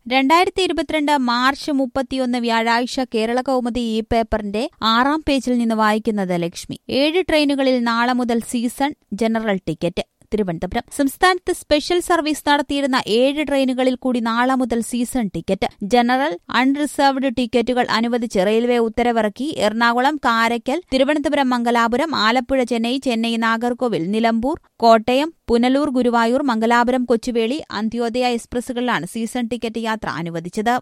രണ്ടായിരത്തി ഇരുപത്തിരണ്ട് മാർച്ച് മുപ്പത്തിയൊന്ന് വ്യാഴാഴ്ച കേരള കൗമുദി ഈ പേപ്പറിന്റെ ആറാം പേജിൽ നിന്ന് വായിക്കുന്നത് ലക്ഷ്മി ഏഴ് ട്രെയിനുകളിൽ നാളെ മുതൽ സീസൺ ജനറൽ ടിക്കറ്റ് തിരുവനന്തപുരം സംസ്ഥാനത്ത് സ്പെഷ്യൽ സർവീസ് നടത്തിയിരുന്ന ഏഴ് ട്രെയിനുകളിൽ കൂടി നാളെ മുതൽ സീസൺ ടിക്കറ്റ് ജനറൽ അൺറിസർവ്ഡ് ടിക്കറ്റുകൾ അനുവദിച്ച് റെയിൽവേ ഉത്തരവിറക്കി എറണാകുളം കാരയ്ക്കൽ തിരുവനന്തപുരം മംഗലാപുരം ആലപ്പുഴ ചെന്നൈ ചെന്നൈ നാഗർകോവിൽ നിലമ്പൂർ കോട്ടയം പുനലൂർ ഗുരുവായൂർ മംഗലാപുരം കൊച്ചുവേളി അന്ത്യോദയ എക്സ്പ്രസുകളിലാണ് സീസൺ ടിക്കറ്റ് യാത്ര അനുവദിച്ചത്